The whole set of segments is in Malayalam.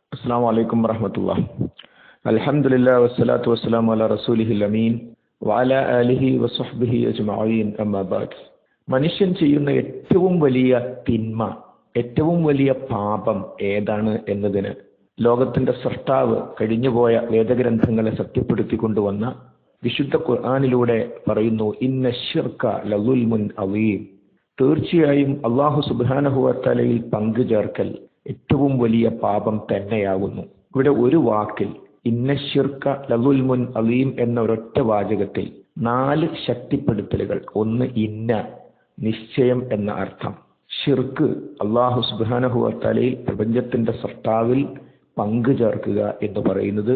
അസ്സാം വലൈക്കും വറഹമത്തുള്ള അലഹമുല്ല വസ്സലാത്തു വസ്സലാം അല റസൂലിഹിൽ അമീൻ വാല അലിഹി വസുഹ്ബിഹി അജ്മഈൻ അമ്മാബാദ് മനുഷ്യൻ ചെയ്യുന്ന ഏറ്റവും വലിയ തിന്മ ഏറ്റവും വലിയ പാപം ഏതാണ് എന്നതിന് ലോകത്തിന്റെ സൃഷ്ടാവ് കഴിഞ്ഞുപോയ വേദഗ്രന്ഥങ്ങളെ സത്യപ്പെടുത്തിക്കൊണ്ടുവന്ന വിശുദ്ധ ഖുർആാനിലൂടെ പറയുന്നു ഇന്ന ഷിർക്ക ലലുൽമുൻ അവീം തീർച്ചയായും അള്ളാഹു സുബാനഹുവത്തലയിൽ പങ്കു ചേർക്കൽ ഏറ്റവും വലിയ പാപം തന്നെയാകുന്നു ഇവിടെ ഒരു വാക്കിൽ ഇന്ന ഷിർക്ക ലലുൽമുൻ അലീം എന്ന ഒരൊറ്റ വാചകത്തിൽ നാല് ശക്തിപ്പെടുത്തലുകൾ ഒന്ന് ഇന്ന നിശ്ചയം എന്ന അർത്ഥം ഷിർക്ക് അള്ളാഹു സുബാനഹുവത്തലയിൽ പ്രപഞ്ചത്തിന്റെ സൃഷ്ടാവിൽ പങ്കു ചേർക്കുക എന്ന് പറയുന്നത്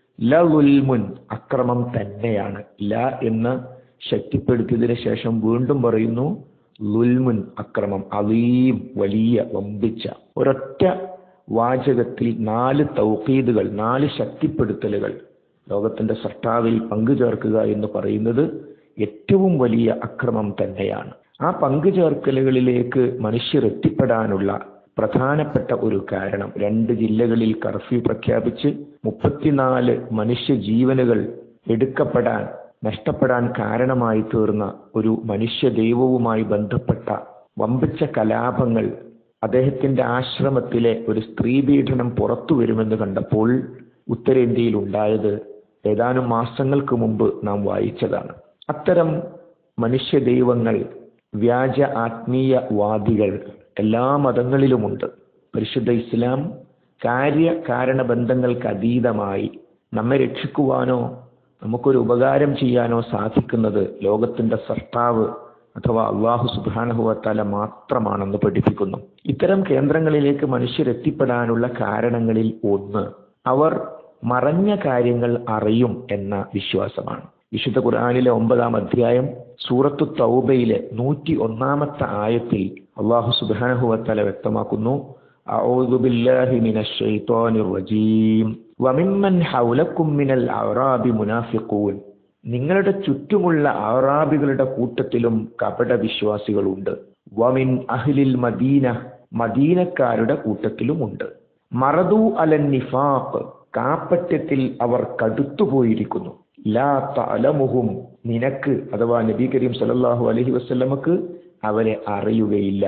ലുൽമുൻ അക്രമം തന്നെയാണ് ല എന്ന് ശക്തിപ്പെടുത്തിയതിനു ശേഷം വീണ്ടും പറയുന്നു ലുൽമുൻ അക്രമം അലീം വലിയ വമ്പിച്ച ഒരൊറ്റ വാചകത്തിൽ നാല് തൗക്കീദുകൾ നാല് ശക്തിപ്പെടുത്തലുകൾ ലോകത്തിന്റെ സൃഷ്ടാവിൽ പങ്കു ചേർക്കുക എന്ന് പറയുന്നത് ഏറ്റവും വലിയ അക്രമം തന്നെയാണ് ആ പങ്കു ചേർക്കലുകളിലേക്ക് മനുഷ്യർ എത്തിപ്പെടാനുള്ള പ്രധാനപ്പെട്ട ഒരു കാരണം രണ്ട് ജില്ലകളിൽ കർഫ്യൂ പ്രഖ്യാപിച്ച് മുപ്പത്തിനാല് മനുഷ്യ ജീവനുകൾ എടുക്കപ്പെടാൻ നഷ്ടപ്പെടാൻ കാരണമായി തീർന്ന ഒരു മനുഷ്യ ദൈവവുമായി ബന്ധപ്പെട്ട വമ്പിച്ച കലാപങ്ങൾ അദ്ദേഹത്തിന്റെ ആശ്രമത്തിലെ ഒരു സ്ത്രീപീഡനം പുറത്തു വരുമെന്ന് കണ്ടപ്പോൾ ഉത്തരേന്ത്യയിൽ ഉണ്ടായത് ഏതാനും മാസങ്ങൾക്ക് മുമ്പ് നാം വായിച്ചതാണ് അത്തരം മനുഷ്യ ദൈവങ്ങൾ വ്യാജ ആത്മീയവാദികൾ എല്ലാ മതങ്ങളിലുമുണ്ട് പരിശുദ്ധ ഇസ്ലാം കാര്യ കാരണ ബന്ധങ്ങൾക്ക് അതീതമായി നമ്മെ രക്ഷിക്കുവാനോ നമുക്കൊരു ഉപകാരം ചെയ്യാനോ സാധിക്കുന്നത് ലോകത്തിന്റെ സൃഷ്ടാവ് അഥവാ അള്ളാഹു സുബാനഹുവത്താല മാത്രമാണെന്ന് പഠിപ്പിക്കുന്നു ഇത്തരം കേന്ദ്രങ്ങളിലേക്ക് മനുഷ്യരെത്തിപ്പെടാനുള്ള കാരണങ്ങളിൽ ഒന്ന് അവർ മറഞ്ഞ കാര്യങ്ങൾ അറിയും എന്ന വിശ്വാസമാണ് വിശുദ്ധ ഖുർആാനിലെ ഒമ്പതാം അധ്യായം സൂറത്തു തൗബയിലെ നൂറ്റി ഒന്നാമത്തെ ആയത്തിൽ അള്ളാഹു സുബാനഹുവത്തല വ്യക്തമാക്കുന്നു أعوذ بالله من الشيطان الرجيم وممن حولكم من الأعراب منافقون നിങ്ങളുടെ ചുറ്റുമുള്ള അറാബികളുടെ കൂട്ടത്തിലും കപട വിശ്വാസികളുണ്ട് വമിൻ അഹ്ലിൽ മദീന മദീനക്കാരുടെ കൂട്ടത്തിലുമുണ്ട് മറദു അലൻ നിഫാഖ് കാപ്പറ്റ്യത്തിൽ അവർ കടുത്തുപോയിരിക്കുന്നു ലാ തലമുഹും നിനക്ക് അഥവാ നബി കരീം സല്ലല്ലാഹു അലൈഹി വസല്ലമക്ക് അവരെ അറിയുകയില്ല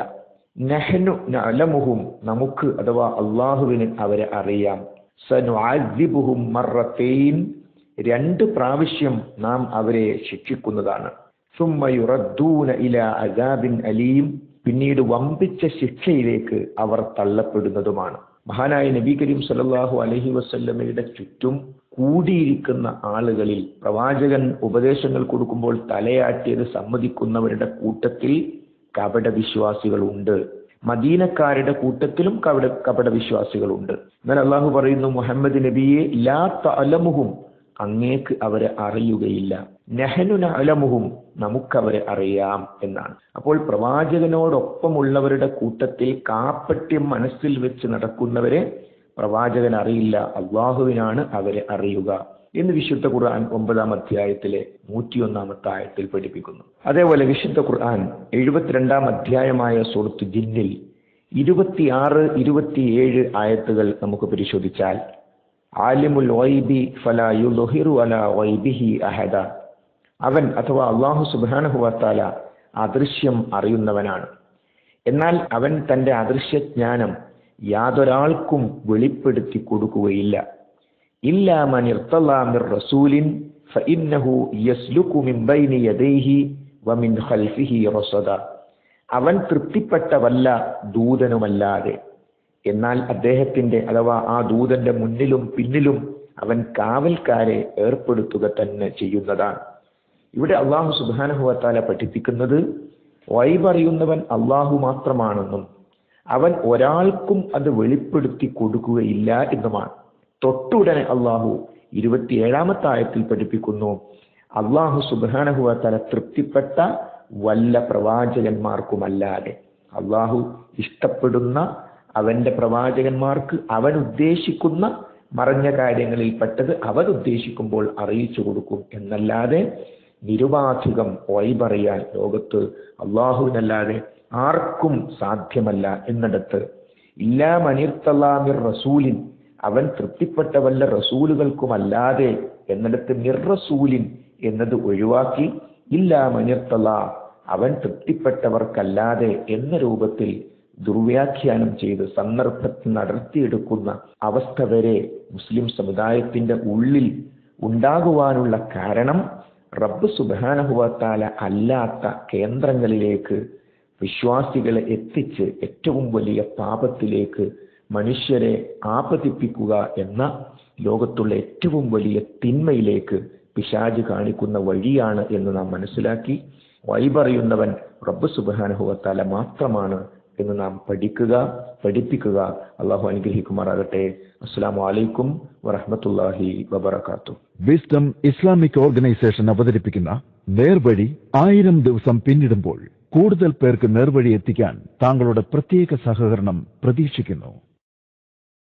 നഹ്നു നഅലമുഹും നമുക്ക് അഥവാ അള്ളാഹുവിന് അവരെ അറിയാം സനുഅദ്ദിബുഹും മറത്തൈൻ രണ്ട് പ്രാവശ്യം നാം അവരെ ശിക്ഷിക്കുന്നതാണ് സുമ്മ യുറദ്ദൂന ഇല അസാബിൻ അലീം പിന്നീട് വമ്പിച്ച ശിക്ഷയിലേക്ക് അവർ തള്ളപ്പെടുന്നതുമാണ് മഹാനായ നബി കരീം സല്ലല്ലാഹു അലൈഹി വസല്ലമയുടെ ചുറ്റും കൂടിയിരിക്കുന്ന ആളുകളിൽ പ്രവാചകൻ ഉപദേശങ്ങൾ കൊടുക്കുമ്പോൾ തലയാട്ടിയത് സമ്മതിക്കുന്നവരുടെ കൂട്ടത്തിൽ കപട വിശ്വാസികളുണ്ട് മദീനക്കാരുടെ കൂട്ടത്തിലും കപട കപട വിശ്വാസികളുണ്ട് എന്നാൽ അള്ളാഹു പറയുന്നു മുഹമ്മദ് നബിയെ ലാ തലമുഹും അങ്ങേക്ക് അവരെ അറിയുകയില്ല നെഹനു അലമുഹും നമുക്കവരെ അറിയാം എന്നാണ് അപ്പോൾ പ്രവാചകനോടൊപ്പമുള്ളവരുടെ കൂട്ടത്തിൽ കാപ്പട്യം മനസ്സിൽ വെച്ച് നടക്കുന്നവരെ പ്രവാചകൻ അറിയില്ല അള്ളാഹുവിനാണ് അവരെ അറിയുക എന്ന് വിശുദ്ധ ഖുർആൻ ഒമ്പതാം അധ്യായത്തിലെ നൂറ്റിയൊന്നാമത്തെ ആയത്തിൽ പഠിപ്പിക്കുന്നു അതേപോലെ വിശുദ്ധ ഖുർആൻ എഴുപത്തിരണ്ടാം അധ്യായമായ സുഹൃത്ത് ജിന്നിൽ ഇരുപത്തിയാറ് ഇരുപത്തിയേഴ് ആയത്തുകൾ നമുക്ക് പരിശോധിച്ചാൽ ആലിമുൽ വൈബി ഫലാ യുഹിറു അല വൈബിഹി അഹദ അവൻ അഥവാ അള്ളാഹു സുബാനഹുവത്താല അദൃശ്യം അറിയുന്നവനാണ് എന്നാൽ അവൻ തന്റെ അദൃശ്യജ്ഞാനം യാതൊരാൾക്കും വെളിപ്പെടുത്തി കൊടുക്കുകയില്ല ഇല്ലാ മൻ ഇർത്തലാമിർ റസൂലിൻ ഫഇന്നഹു യസ്ലുകു മിൻ ബൈനി യദൈഹി വമിൻ ഖൽഫിഹി റസദ അവൻ തൃപ്തിപ്പെട്ട വല്ല ദൂതനുമല്ലാതെ എന്നാൽ അദ്ദേഹത്തിന്റെ അഥവാ ആ ദൂതന്റെ മുന്നിലും പിന്നിലും അവൻ കാവൽക്കാരെ ഏർപ്പെടുത്തുക തന്നെ ചെയ്യുന്നതാണ് ഇവിടെ അള്ളാഹു സുബാനഹുവത്താല പഠിപ്പിക്കുന്നത് വൈബറിയുന്നവൻ അള്ളാഹു മാത്രമാണെന്നും അവൻ ഒരാൾക്കും അത് വെളിപ്പെടുത്തി കൊടുക്കുകയില്ല എന്നുമാണ് തൊട്ടുടനെ അള്ളാഹു ഇരുപത്തിയേഴാമത്തെ ആയത്തിൽ പഠിപ്പിക്കുന്നു അള്ളാഹു സുബാനഹുവത്താല തൃപ്തിപ്പെട്ട വല്ല പ്രവാചകന്മാർക്കുമല്ലാതെ അള്ളാഹു ഇഷ്ടപ്പെടുന്ന അവന്റെ പ്രവാചകന്മാർക്ക് അവൻ ഉദ്ദേശിക്കുന്ന മറഞ്ഞ കാര്യങ്ങളിൽ പെട്ടത് അവൻ ഉദ്ദേശിക്കുമ്പോൾ അറിയിച്ചു കൊടുക്കും എന്നല്ലാതെ നിരുപാധികം പറയാൻ ലോകത്ത് അള്ളാഹുവിനല്ലാതെ ആർക്കും സാധ്യമല്ല എന്നിടത്ത് ഇല്ലാ മനിർത്തലാമിർ റസൂലിൻ അവൻ തൃപ്തിപ്പെട്ട വല്ല റസൂലുകൾക്കുമല്ലാതെ എന്നിടത്ത് മിർറസൂലിൻ എന്നത് ഒഴിവാക്കി ഇല്ല മനിർത്തല അവൻ തൃപ്തിപ്പെട്ടവർക്കല്ലാതെ എന്ന രൂപത്തിൽ ദുർവ്യാഖ്യാനം ചെയ്ത് സന്ദർഭത്തിൽ നടത്തിയെടുക്കുന്ന അവസ്ഥ വരെ മുസ്ലിം സമുദായത്തിന്റെ ഉള്ളിൽ ഉണ്ടാകുവാനുള്ള കാരണം റബ്ബ് സുബാനഹുവത്താല അല്ലാത്ത കേന്ദ്രങ്ങളിലേക്ക് വിശ്വാസികളെ എത്തിച്ച് ഏറ്റവും വലിയ പാപത്തിലേക്ക് മനുഷ്യരെ ആപതിപ്പിക്കുക എന്ന ലോകത്തുള്ള ഏറ്റവും വലിയ തിന്മയിലേക്ക് പിശാജ് കാണിക്കുന്ന വഴിയാണ് എന്ന് നാം മനസ്സിലാക്കി വഴി പറയുന്നവൻ റബ്ബ് സുബാനഹുവത്താല മാത്രമാണ് എന്ന് നാം പഠിക്കുക പഠിപ്പിക്കുക അള്ളാഹു അനുഗ്രഹിക്കുമാറാകട്ടെ അസ്സാം വലൈക്കും വറഹമത്തല്ലാഹി വബർക്കാത്തു വിസ്ഡം ഇസ്ലാമിക് ഓർഗനൈസേഷൻ അവതരിപ്പിക്കുന്ന നേർവഴി ആയിരം ദിവസം പിന്നിടുമ്പോൾ കൂടുതൽ പേർക്ക് നേർവഴി എത്തിക്കാൻ താങ്കളുടെ പ്രത്യേക സഹകരണം പ്രതീക്ഷിക്കുന്നു